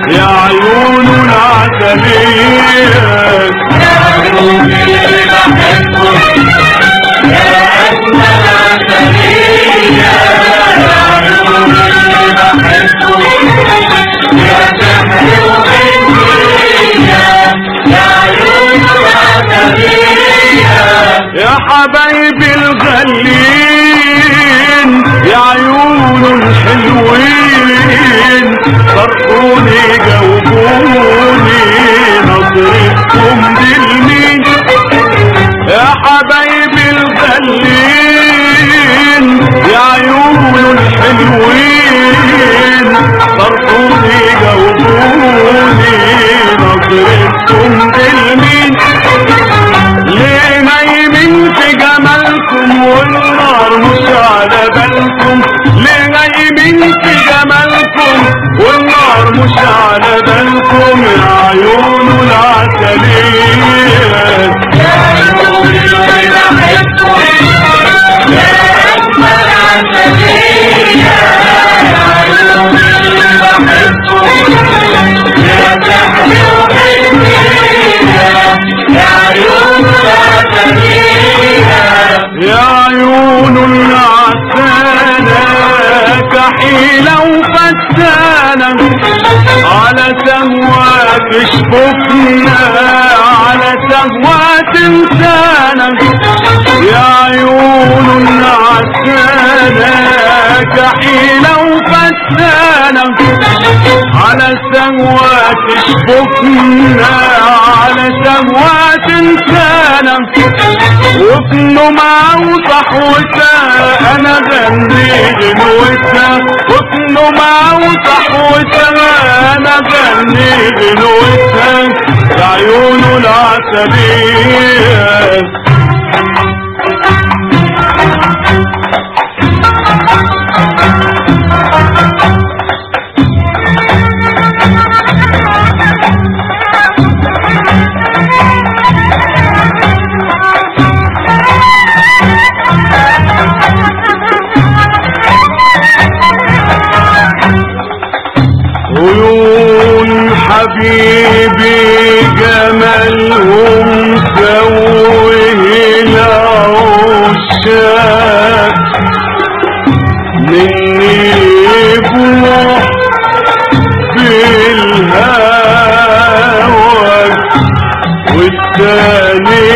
يا عيون العسلية يا عيون اللي بحبه يا أجمل عسلية يا عيون اللي بحبه يا سحر وحنية يا عيون العسلية يا حبايبي الغاليين يا عيون الحلوين صرفوني جاوبوني نظرتكم للمين يا حبايبي الغاليين يا عيون الحلوين صرفوني جاوبوني نظرتكم للمين ليه نايمين في جمالكم والنار مش على بالكم ليه نايمين في جمالكم والنار مش على بالكم يا عيون العسلية يا عيون اللي بحبه يا أجمل عسلية يا عيون اللي بحبه يا سحر وحنية يا عيون العسلية يا عيون العسانة كحيلة وفتانة على سهوات شفوفنا على سهوات انسانة يا عيون العسانة كحيلة وفتانة على سهوات شفوفنا على سهوات انسانة وابنه معه صحوته انا غني غنوته وابنه معه صحوته انا غني غنوته عيونه العسلية عيون حبيبي جمالهم سوه العشاق مني بروح بالهوى والتاني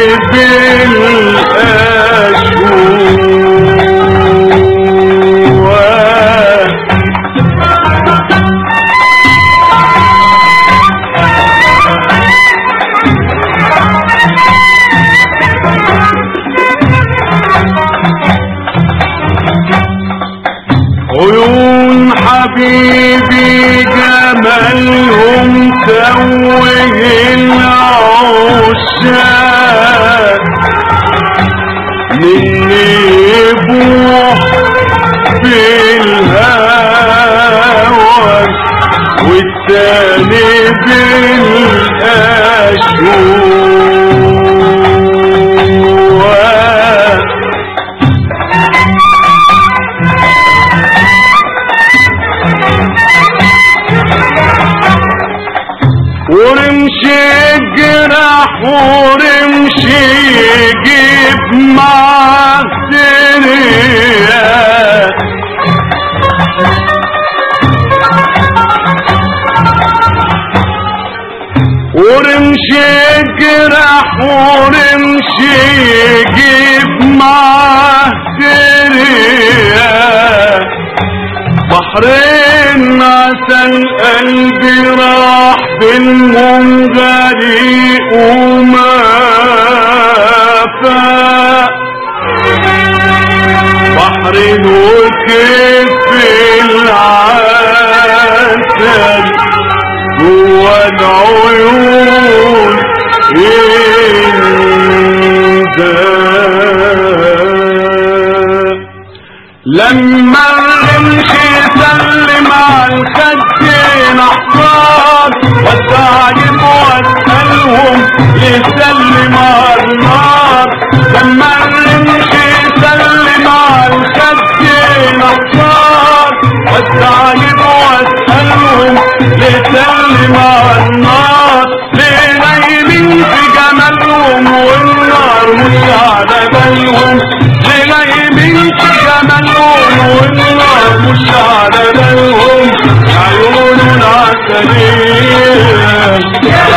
بالأشواق عيون حبيبي جمالهم توه العشاق مني بوح بالهوى والتاني بالأشواق ورمشي الجرح ورمشي يجيب معاه سرية ورمشي الجرح ورمشي يجيب معاه سرية بحرين عسل قلبي راح بالمنغري وما فاق بحر وكيف العسل جوا العيون ينزل لما الرمش يسلم على الخدين احصار والتعجب واسألهم يسلم على النار لما الرمش يسلم على الخدين احصار والتعجب واسألهم لتسلم على النار لنايمين في جمالهم والنار مش على بالهم لنايمين في جمالهم والنار مش على بالهم عيون العسلية